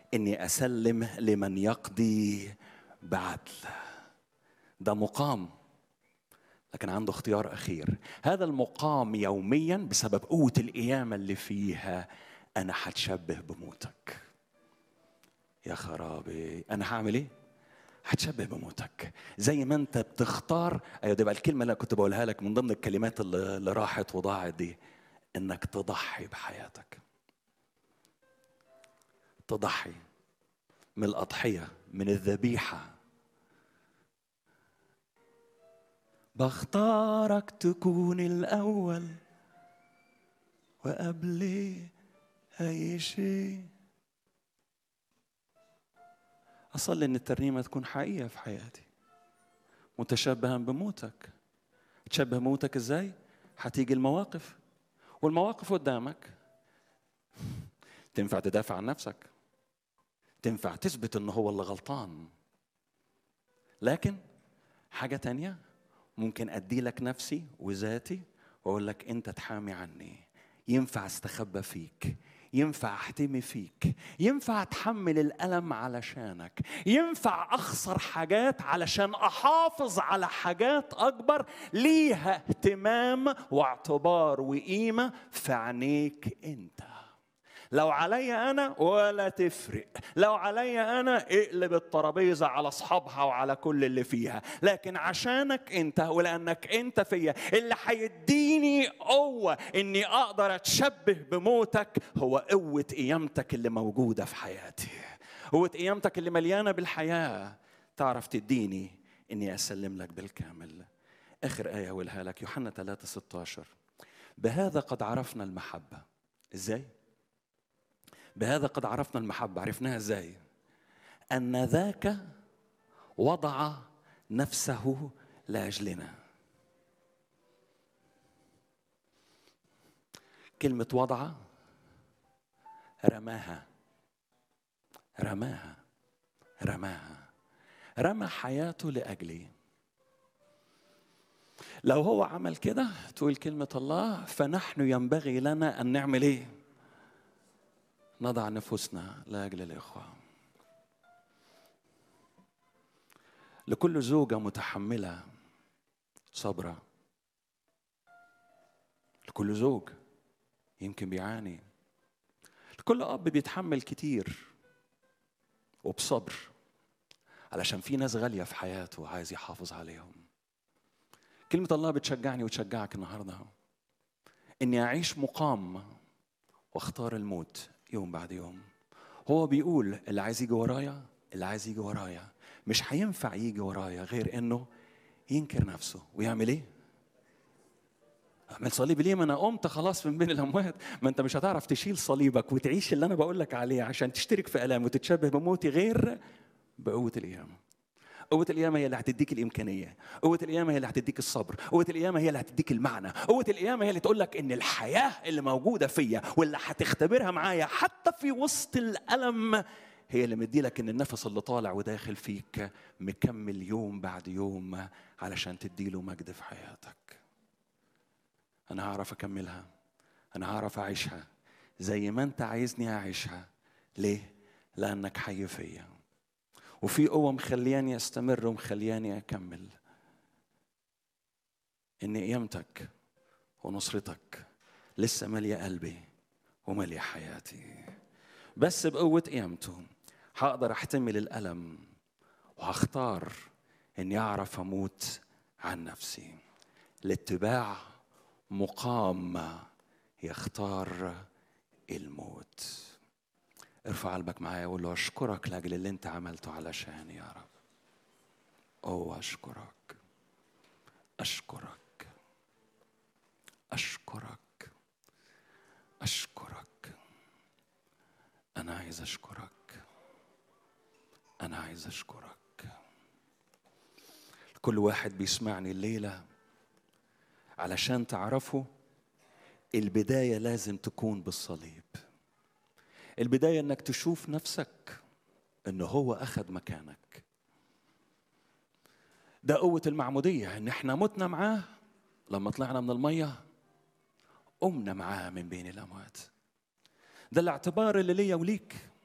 اني اسلم لمن يقضي بعدل ده مقام لكن عنده اختيار اخير هذا المقام يوميا بسبب قوه القيامه اللي فيها انا هتشبه بموتك يا خرابي انا هعمل ايه هتشبه بموتك زي ما انت بتختار ايوه دي بقى الكلمه اللي أنا كنت بقولها لك من ضمن الكلمات اللي اللي راحت وضاعت دي انك تضحي بحياتك تضحي من الاضحيه من الذبيحه بختارك تكون الاول وقبل اي شيء اصلي ان الترنيمه تكون حقيقه في حياتي متشبها بموتك تشبه موتك ازاي هتيجي المواقف والمواقف قدامك تنفع تدافع عن نفسك تنفع تثبت ان هو اللي غلطان لكن حاجة تانية ممكن أدي لك نفسي وذاتي وأقول لك أنت تحامي عني ينفع استخبى فيك ينفع احتمي فيك ينفع اتحمل الالم علشانك ينفع اخسر حاجات علشان احافظ على حاجات اكبر ليها اهتمام واعتبار وقيمه في عينيك انت لو عليا انا ولا تفرق لو عليا انا اقلب الترابيزه على اصحابها وعلى كل اللي فيها لكن عشانك انت ولانك انت فيا اللي هيديني قوه اني اقدر اتشبه بموتك هو قوه قيامتك اللي موجوده في حياتي قوه قيامتك اللي مليانه بالحياه تعرف تديني اني اسلم لك بالكامل اخر ايه اقولها لك يوحنا 3 16 بهذا قد عرفنا المحبه ازاي بهذا قد عرفنا المحبة عرفناها ازاي أن ذاك وضع نفسه لأجلنا كلمة وضع رماها رماها رماها رمى حياته لأجلي لو هو عمل كده تقول كلمة الله فنحن ينبغي لنا أن نعمل إيه؟ نضع نفوسنا لاجل الاخوه لكل زوجه متحمله صبره لكل زوج يمكن بيعاني لكل اب بيتحمل كتير وبصبر علشان في ناس غاليه في حياته عايز يحافظ عليهم كلمه الله بتشجعني وتشجعك النهارده اني اعيش مقام واختار الموت يوم بعد يوم هو بيقول اللي عايز يجي ورايا اللي عايز يجي ورايا مش هينفع يجي ورايا غير انه ينكر نفسه ويعمل ايه؟ اعمل صليب ليه؟ ما انا قمت خلاص من بين الاموات، ما انت مش هتعرف تشيل صليبك وتعيش اللي انا بقول لك عليه عشان تشترك في الام وتتشبه بموتي غير بقوه القيامه. قوة القيامة هي اللي هتديك الإمكانية، قوة القيامة هي اللي هتديك الصبر، قوة القيامة هي اللي هتديك المعنى، قوة القيامة هي اللي تقول لك إن الحياة اللي موجودة فيا واللي هتختبرها معايا حتى في وسط الألم هي اللي مدي لك إن النفس اللي طالع وداخل فيك مكمل يوم بعد يوم علشان تديله مجد في حياتك. أنا هعرف أكملها، أنا هعرف أعيشها زي ما أنت عايزني أعيشها، ليه؟ لأنك حي فيا. وفي قوة مخلياني استمر ومخلياني اكمل ان قيامتك ونصرتك لسه مالية قلبي ومالية حياتي بس بقوة قيامته هقدر احتمل الألم وهختار اني اعرف اموت عن نفسي الاتباع مقام يختار الموت ارفع قلبك معايا وقول له اشكرك لاجل اللي انت عملته علشاني يا رب اوه اشكرك اشكرك اشكرك اشكرك انا عايز اشكرك انا عايز اشكرك كل واحد بيسمعني الليله علشان تعرفوا البدايه لازم تكون بالصليب البداية انك تشوف نفسك ان هو اخذ مكانك ده قوة المعمودية ان احنا متنا معاه لما طلعنا من المية قمنا معاه من بين الاموات ده الاعتبار اللي ليا وليك